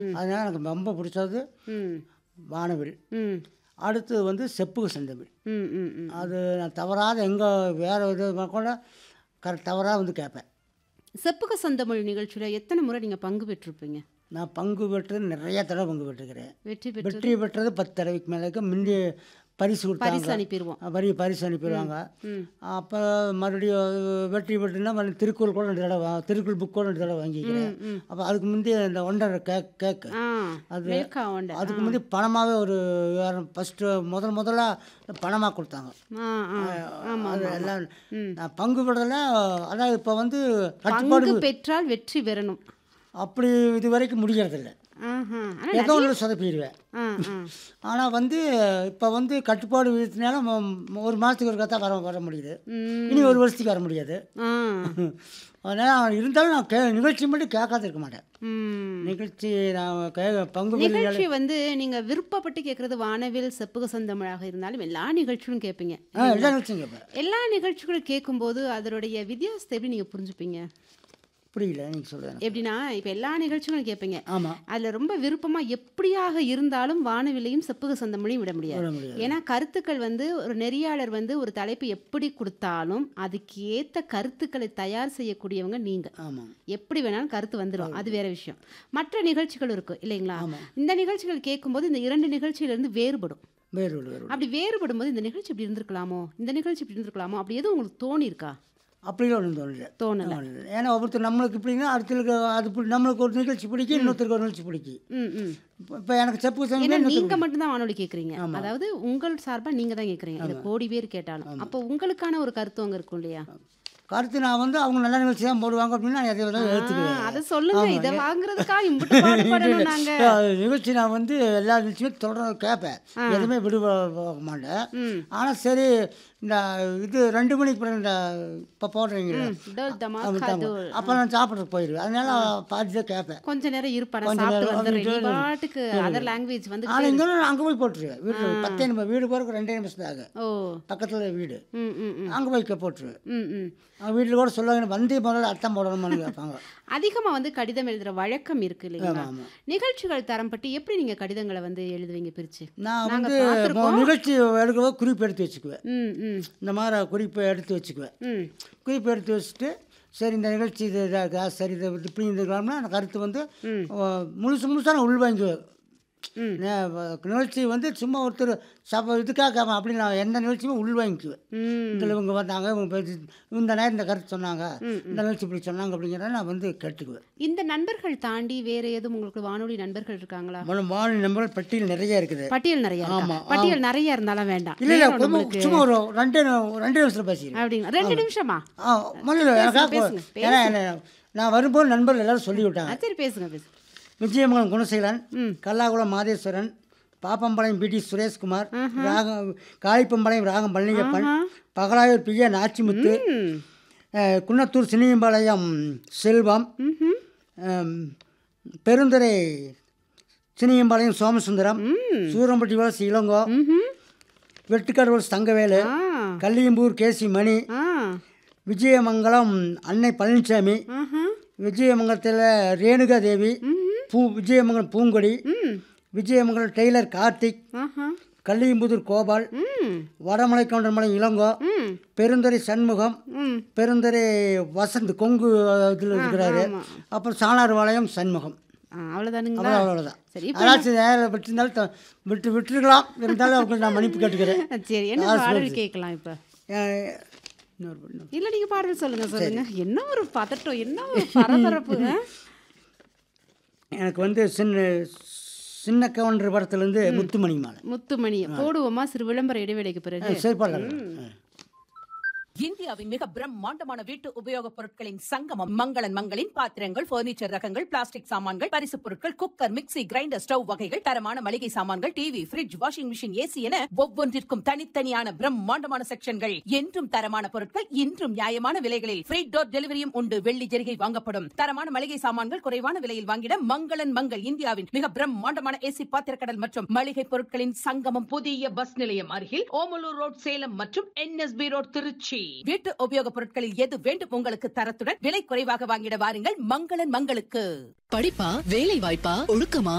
அதனால் எனக்கு ரொம்ப பிடிச்சது ம் வானவில் ம் அடுத்து வந்து செப்புக செந்தமிழ் ம் ம் ம் அது நான் தவறாத எங்கே வேறு இது கூட கரெக்ட் தவறாக வந்து கேட்பேன் செப்புக சொந்தமொழி நிகழ்ச்சியில் எத்தனை முறை நீங்கள் பங்கு பெற்றிருப்பீங்க நான் பங்கு பெற்றது நிறைய தடவை பங்கு பெற்றுக்கிறேன் வெற்றி பெற்று வெற்றி பெற்றது பத்து தடவைக்கு மேலே இருக்கு. முந்தி பரிசு பரிசு கொடுத்தாங்க அனுப்பிடுவோம் பரி பரிசு அனுப்பிடுவாங்க ம் அப்போ மறுபடியும் வெற்றி பெற்றுனா மறுபடியும் திருக்குறள் கூட ரெண்டு தடவை வா- திருக்குறள் புக் கூட ரெண்டு தடவை வாங்கிக்கிறேன் ம். அப்போ அதுக்கு முந்தைய இந்த ஒன்றரை கேக் கேக்கு ஆ அது- மில்கா ஒண்டர் அதுக்கு முந்தைய பணமாகவே ஒரு ஃபஸ்ட்டு முதல் முதல்ல பணமாக கொடுத்தாங்க ஆ ஆ ஆமாம் அது எல்லாம் ம். நான் பங்கு பெறதில் அதான் இப்போ வந்து கட்டுப்பாடு பங்கு பெற்றால் வெற்றி பெறணும் அப்படி இது வரைக்கும் முடிகிறதில்ல ஆஹா ஆனால் ஏதோ ஒன்று சொதப்பிடுவேன் ஆ ஆ ஆனால் வந்து இப்போ வந்து கட்டுப்பாடு விதித்தினால ம- ஒரு மாதத்துக்கு ஒரு தான் வர வர முடியுது ம் இனி ஒரு வருஷத்துக்கு வர முடியாது ஆ அதனால் இருந்தாலும் நான் கே நிகழ்ச்சி மட்டும் கேட்காது இருக்க மாட்டேன் ம் நிகழ்ச்சி நான் கே பங்கு பெறுதல் நிகழ்ச்சி வந்து நீங்க விருப்பப்பட்டு கேட்கறது வானவில் செப்புக சொந்தமிழாக இருந்தாலும் எல்லா நிகழ்ச்சிகளும் கேட்பீங்க ஆ எல்லா நிகழ்ச்சியும் கேட்பேன் எல்லா நிகழ்ச்சிகளும் கேட்கும்போது அதனுடைய வித்தியாசத்தை எப்படி நீங்க புரிஞ்சுப்பீங்க புரியல நீங்கள் சொல்லுங்கள் எப்படின்னா இப்ப எல்லா நிகழ்ச்சிகளும் கேட்பீங்க ஆமாம் அதுல ரொம்ப விருப்பமா எப்படியாக இருந்தாலும் வானவிலையும் செப்புக சொந்தமொழியும் விட முடியாது விட முடியாது ஏன்னா கருத்துக்கள் வந்து ஒரு நெறியாளர் வந்து ஒரு தலைப்பு எப்படி கொடுத்தாலும் அதுக்கு ஏத்த கருத்துக்களை தயார் செய்யக்கூடியவங்க நீங்க ஆமாம் எப்படி வேணாலும் கருத்து வந்துடும் அது வேற விஷயம் மற்ற நிகழ்ச்சிகள் இருக்கும் இல்லைங்களா ஆமாம் இந்த நிகழ்ச்சிகள் கேட்கும்போது இந்த இரண்டு நிகழ்ச்சியிலிருந்து வேறுபடும் வேறு ஒரு வேறு அப்படி வேறுபடும் போது இந்த நிகழ்ச்சி இப்படி இருந்திருக்கலாமோ இந்த நிகழ்ச்சி இப்படி இருந்திருக்கலாமோ அப்படி எதுவும் உங்களுக்கு தோணி இருக்கா அப்படிலாம் ஒன்றும் தோணல தோணல தோணல. ஏன்னா ஒவ்வொருத்தர் நம்மளுக்கு இப்படின்னா அடுத்தருக்கு அது பிடி- நம்மளுக்கு ஒரு நிகழ்ச்சி பிடிக்கும் இன்னொருத்தருக்கு ஒரு நிகழ்ச்சி பிடிக்கும் ம் ம் இப்போ இப்போ எனக்கு செப்பு ஏன்னா சங்கம் நீங்க மட்டும்தான் வானொலி கேக்குறீங்க அதாவது உங்கள் சார்பா நீங்க தான் கேக்குறீங்க இதை கோடி பேர் கேட்டாலும் அப்போ உங்களுக்கான ஒரு கருத்து அங்க இருக்கும் இல்லையா கருத்து நான் வந்து அவங்க நல்ல நிகழ்ச்சி தான் போடுவாங்க அப்படின்னு நான் எதை வேணாலும் ஏற்றுக்குவேன் ஆ, அதை சொல்லுங்க இதை வாங்குறதுக்கா இம்புட்டு பாடுபடணும் நாங்க நிகழ்ச்சி நான் வந்து எல்லா நிகழ்ச்சியும் தொடர்ந்து கேட்பேன் எதுவுமே விடுபட போக மாட்டேன் ம் ஆனால் சரி இந்த இது ரெண்டு மணிக்கு பிறகு இந்த இப்போ போடுறீங்களா டோல் தமாக்கா தோல் அப்போ நான் சாப்பிட்றதுக்கு போயிடுவேன் அதனால பாதி தான் கேட்பேன் கொஞ்ச நேரம் இருப்பா நான் கொஞ்ச சாப்பிட்டு நேரம் வந்துடுறேன் நீ வந்துட்டு பாட்டுக்கு அதர் லாங்குவேஜ் வந்து ஆனால் இங்கே அங்கே போய் போட்டுருவேன் வீடு பத்தே நிமிஷம் வீடு போகிறதுக்கு ரெண்டே நிமிஷம் தான் ஆகும் ஓ பக்கத்தில் வீடு ம் ம் ம் அங்கே போய் கே- போட்டுருவேன் ம் ம் அவங்க வீட்டில் கூட சொல்லுவாங்க வந்தே முதல்ல அர்த்தம் போடணுமான்னு கேட்பாங்க அதிகமா வந்து கடிதம் எழுதுற வழக்கம் இருக்கு இல்லைங்களா ஆமாம் ஆமாம் நிகழ்ச்சிகள் தரம் பற்றி எப்படி நீங்க கடிதங்களை வந்து எழுதுவீங்க பிரிச்சு நான் நாங்க வந்து பார்த்திருக்கோம். மொ- நிகழ்ச்சி எடுக்கவோ குறிப்பு எடுத்து வச்சுக்குவேன் ம் ம் இந்த மாதிரி குறிப்பை எடுத்து வச்சுக்குவேன் ம் குறிப்பு எடுத்து வச்சுட்டு சரி இந்த நிகழ்ச்சி இது இதாக இருக்கா சரி இது இப்படி இருந்துக்கலாம்னா அந்த கருத்து வந்து ம். அஹ், முழுசு முழுசாக நான் உள்வாங்கிக்குவேன் ம். நே- வ- நிகழ்ச்சி வந்து சும்மா ஒருத்தர் சப இதுக்காக அப்படி நான் எந்த நிகழ்ச்சியுமே உள்வாங்கிக்குவேன் ம் இதில் இவங்க வந்தாங்க இவங்க பேசி இந்த நேரம் இந்த கருத்து சொன்னாங்க இந்த நிகழ்ச்சி இப்படி சொன்னாங்க அப்படிங்கிறத நான் வந்து கேட்டுக்குவேன் இந்த நண்பர்கள் தாண்டி வேற எதுவும் உங்களுக்கு வானொலி நண்பர்கள் இருக்காங்களா மொழ- வானொலி நம்பர்கள் பட்டியல் நிறைய இருக்குது பட்டியல் நிறைய இருக்கா? ஆமா, பட்டியல் நிறைய இருந்தாலும் வேண்டாம் இல்லை இல்லை நேரம் நம்மளுக்கு சும்மா ஒரு ரெண்டு ரெண்டு நிமிஷத்தில் பேசிக்கிறேன் அப்படிங்களா ரெண்டு நிமிஷமா ஆ முதல்ல எனக்காக பேசுங்க, ஏன்னா என்ன- நான் வரும்போது நண்பர்கள் எல்லாரும் சொல்லி விட்டாங்க ஆ, சரி பேசுங்க பேசுங்க விஜயமங்கலம் குணசீலன் ம். கல்லாகுளம் மாதேஸ்வரன் பாப்பம்பாளையம் பிடி சுரேஷ்குமார் ராகம் காளிப்பம்பாளையம் ராகம் பழனியப்பன் பகலாயூர் பிஏ நாச்சிமுத்து ம் அஹ், குன்னத்தூர் சினியம்பாளையம் செல்வம் ம்ஹும். அம், பெருந்துறை சினியம்பாளையம் சோமசுந்தரம் சூரம்பட்டி வளசி இளங்கோ ம்ஹும். வெட்டுக்கடவுள் தங்கவேலு ஆ கல்லியம்பூர் கேசி மணி ஆ விஜயமங்கலம் அன்னை பழனிசாமி ஆஹா. விஜயமங்கலத்தில் ரேணுகா தேவி பூ விஜயமங்கலம் பூங்கொடி ம் விஜயமங்கலம் டெய்லர் கார்த்திக் ஆஹா கள்ளியம்புதூர் கோபால் ம் வடமலை கவுண்டர்மலை இளங்கோ ம் பெருந்துறை சண்முகம் ம் பெருந்துறை வசந்த் கொங்கு இதில் இருக்கிறாரு ஆமா. அப்புறம் சாணார் வாளையம் சண்முகம் ஆ, அவ்வளவுதானுங்களா அவ்வளோ அவ்வளோதான் சரி இப்ப அதாச்சும் நேரில் விட்டுருந்தாலும் த- விட்டு விட்டுருக்கலாம் இருந்தாலும் அவங்களுக்கு நான் மன்னிப்பு கேட்டுக்கிறேன் சரி என்ன பாடல் கேட்கலாம் இப்ப அஹ், இன்னொரு இன்னொரு. இல்ல நீங்க பாடல் சொல்லுங்க சொல்லுங்க என்ன ஒரு பதட்டம் என்ன ஒரு பரபரப்பு ஆ? எனக்கு வந்து சின்ன சின்ன கவுண்டர் படத்துலேருந்து முத்துமணி மாலை முத்துமணி போடுவோமா சிறு விளம்பர இடைவேளைக்கு பிறகு சரி பாடலாம் இந்தியாவின் மிக பிரம்மாண்டமான வீட்டு உபயோகப் பொருட்களின் சங்கமம் மங்களன் மங்களின் பாத்திரங்கள் பர்னிச்சர் ரகங்கள் பிளாஸ்டிக் சாமான்கள் பரிசுப் பொருட்கள் குக்கர் மிக்ஸி கிரைண்டர் ஸ்டவ் வகைகள் தரமான மளிகை சாமான்கள் TV fridge washing machine AC என ஒவ்வொன்றிற்கும் தனித்தனியான பிரம்மாண்டமான செக்ஷன்கள் என்றும் தரமான பொருட்கள் இன்றும் நியாயமான விலைகளில் ஃப்ரீ டோர் டெலிவரியும் உண்டு வெள்ளி ஜெரிகை வாங்கப்படும் தரமான மளிகை சாமான்கள் குறைவான விலையில் வாங்கிட மங்களன் மங்கள் இந்தியாவின் மிக பிரம்மாண்டமான ஏசி பாத்திரக்கடல் மற்றும் மளிகை பொருட்களின் சங்கமம் புதிய பஸ் நிலையம் அருகில் ஓமலூர் ரோட் சேலம் மற்றும் என்எஸ்பி ரோட் திருச்சி வீட்டு உபயோகப் பொருட்களில் எது வேண்டும் உங்களுக்கு தரத்துடன் விலை குறைவாக வாங்கிட வாருங்கள் மங்களன் மங்களுக்கு படிப்பா வேலை வாய்ப்பா ஒழுக்கமா